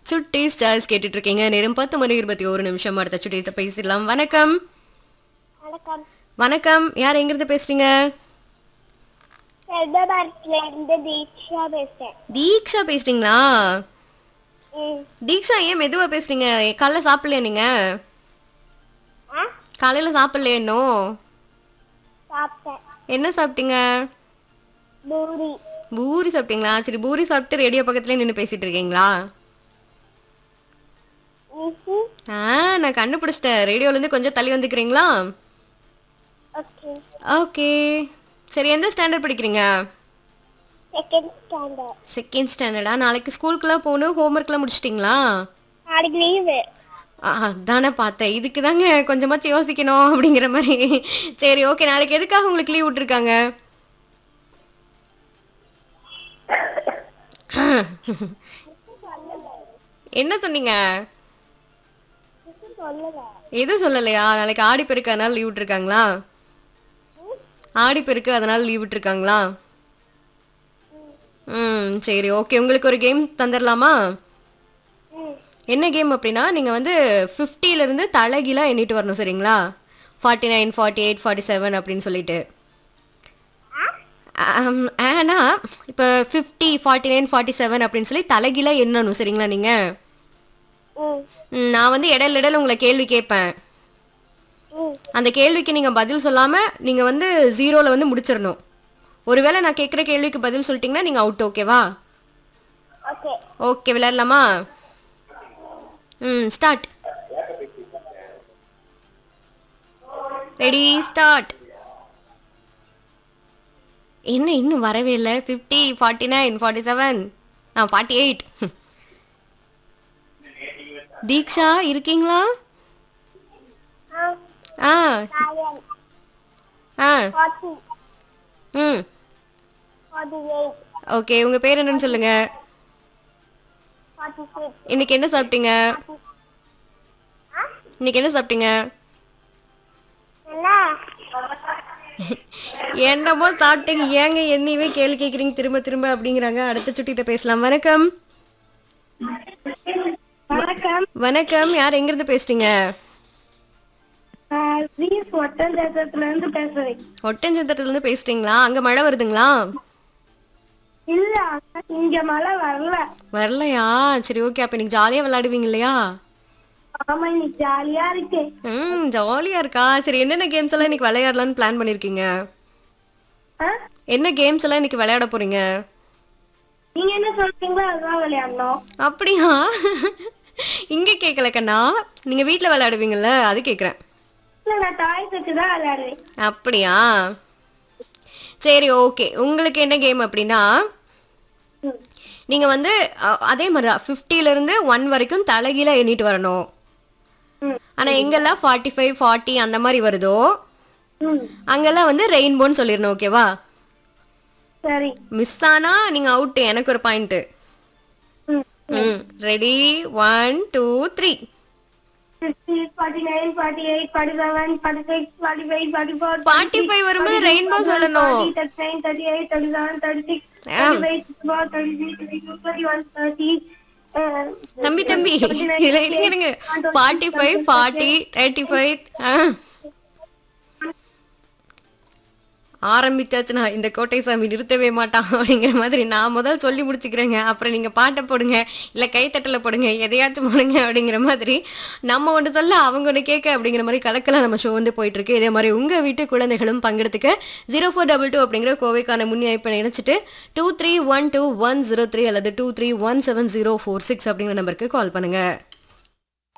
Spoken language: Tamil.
சுட்டி ஸ்டார்ஸ் கேட்டுட்டு இருக்கீங்க நேரம் பத்து மணி இருபத்தி ஒரு நிமிஷம் அடுத்த சுட்டிகிட்ட பேசிடலாம் வணக்கம் வணக்கம் வணக்கம் யார் எங்கிருந்து பேசுறீங்க செல்வபாரத்ல இருந்து தீக்ஷா பேசுறேன் தீக்ஷா பேசுறீங்களா ம். தீக்ஷா ஏன் மெதுவா பேசுறீங்க காலைல சாப்பிடலையா நீங்க ஆ காலையில சாப்பிடலையா இன்னும் சாப்பிட்டேன் என்ன சாப்பிட்டீங்க பூரி பூரி சாப்பிட்டீங்களா சரி பூரி சாப்பிட்டு ரேடியோ பக்கத்துல நின்று பேசிட்டு இருக்கீங்களா ம்ஹும். ஆ நான் கண்டுபிடிச்சிட்டேன் ரேடியோல இருந்து கொஞ்சம் தள்ளி வந்துக்கிறீங்களா ஓகே ஓகே சரி எந்த ஸ்டாண்டர்ட் படிக்கிறீங்க செகண்ட் ஸ்டாண்டர்ட் செகண்ட் ஸ்டாண்டர்டா நாளைக்கு ஸ்கூலுக்குலாம் போகணும் ஹோம்ஒர்க்லாம் முடிச்சிட்டிங்களா நாளைக்கு லீவு ஆ, அதானே பார்த்தேன் இதுக்கு தாங்க கொஞ்சமாச்சும் யோசிக்கணும் அப்படிங்கிற மாதிரி சரி ஓகே நாளைக்கு எதுக்காக உங்களுக்கு லீவ் விட்டுருக்காங்க என்ன சொன்னீங்க சொல்லல எதுவும் சொல்லலையா நாளைக்கு ஆடி பெருக்கு அதனால லீவ் விட்டுருக்காங்களா ஆடி பெருக்கு அதனால லீவ் விட்டுருக்காங்களா ம் சரி ஓகே உங்களுக்கு ஒரு கேம் தந்துடலாமா ம் என்ன கேம் அப்படின்னா நீங்கள் வந்து 50 ல இருந்து தலைகீழாக எண்ணிட்டு வரணும் சரிங்களா forty nine forty eight forty seven அப்படின்னு சொல்லிட்டு ஆம், ஆனா இப்போ fifty forty nine forty seven அப்படின்னு சொல்லி தலைகீழாக எண்ணணும் சரிங்களா நீங்கள் ம் நான் வந்து இடையில இடையில உங்களை கேள்வி கேட்பேன் ம் அந்த கேள்விக்கு நீங்கள் பதில் சொல்லாமல் நீங்கள் வந்து ஜீரோவில் வந்து முடிச்சிடணும் ஒருவேளை நான் கேட்குற கேள்விக்கு பதில் சொல்லிட்டீங்கன்னா நீங்கள் அவுட் ஓகேவா ஓகே ஓகே விளையாடலாமா ம் ஸ்டார்ட் ரெடி ஸ்டார்ட் என்ன இன்னும் வரவே இல்லை fifty forty nine forty seven ஆ ஃபார்ட்டி எயிட் தீக்ஷா இருக்கீங்களா ஆ ஆ நயன் ஆ ஃபார்ட்டி ம் ஃபார்ட்டி எயிட் ஓகே உங்கள் பேர் என்னன்னு சொல்லுங்கள் ஃபார்ட்டி சிக்ஸ் இன்னைக்கு என்ன சாப்பிட்டீங்க ஆ இன்னைக்கு என்ன சாப்பிட்டீங்க என்ன என்னமோ சாப்பிட்டீங்க ஏங்க என்னையவே கேள்வி கேட்குறீங்க திரும்ப திரும்ப அப்படிங்கிறாங்க அடுத்த சுட்டிகிட்ட பேசலாம் வணக்கம் வணக்கம் வணக்கம் யார் எங்கிருந்து பேசுறீங்க வீஸ் ஒட்டஞ்சத்திரத்துல இருந்து பேசுறேன் ஒட்டஞ்சத்திரத்துலேருந்து பேசுறீங்களா அங்கே மழை வருதுங்களா இல்ல இங்க மழை வரல வரலையா சரி ஓகே அப்போ இன்னைக்கு ஜாலியாக விளையாடுவீங்க இல்லையா ஆமா இன்னைக்கு ஜாலியா இருக்கு ம் ஜாலியாக இருக்கா சரி என்னென்ன கேம்ஸ் எல்லாம் இன்னைக்கு விளையாடலாம்னு பிளான் பண்ணியிருக்கீங்க ஆ? என்ன கேம்ஸ் எல்லாம் இன்னைக்கு விளையாட போறீங்க நீங்க என்ன சொல்றீங்களோ அதுதான் விளையாடணும் அப்படியா இங்கே கேட்கல கண்ணா நீங்கள் வீட்டில் விளையாடுவீங்கல்ல அது கேட்குறேன் இல்ல நான் டாய்ஸ் வச்சு தான் விளையாடுவேன் அப்படியா சரி ஓகே உங்களுக்கு என்ன கேம் அப்படின்னா ம். நீங்க வந்து அ- அதே மாதிரி தான் 50 ல இருந்து ஒன் வரைக்கும் தலைகீழ எண்ணிட்டு வரணும் ம். ஆனா எங்கெல்லாம் ஃபார்ட்டி ஃபைவ் ஃபார்ட்டி அந்த மாதிரி வருதோ ம் அங்கெல்லாம் வந்து ரெயின்போன்னு சொல்லிடணும் ஓகேவா சரி மிஸ் ஆனா நீங்க அவுட் எனக்கு ஒரு பாயிண்ட் ம் ம் ready one two three fifty forty nine forty eight forty seven forty six forty five forty four 45 வரும்போது ரெயின்போ சொல்லணும் thirty nine thirty eight thirty seven thirty six ஆ. Thirty five thirty four thirty three thirty two thirty one thirty தம்பி தம்பி இதுல இருங்க இருங்க forty five forty thirty five ஆரம்பிச்சாச்சுன்னா இந்த கோட்டை சாமி நிறுத்தவே மாட்டான் அப்படிங்கிற மாதிரி நான் முதல் சொல்லி முடிச்சுக்கிறேங்க அப்புறம் நீங்கள் பாட்டை போடுங்க இல்லை கைத்தட்டல போடுங்க எதையாச்சும் போடுங்க அப்படிங்கிற மாதிரி நம்ம ஒன்று சொல்ல அவங்க ஒன்று கேட்க அப்படிங்கிற மாதிரி கலக்கலாம் நம்ம ஷோ வந்து போயிட்டு இருக்கு இதே மாதிரி உங்கள் வீட்டு குழந்தைகளும் பங்கெடுத்துக்க ஜீரோ ஃபோர் டபுள் டூ அப்படிங்கிற கோவைக்கான முன் இணைப்பை இணைச்சிட்டு two three one two one zero three அல்லது two three one seven zero four six அப்படிங்கிற நம்பருக்கு கால் பண்ணுங்க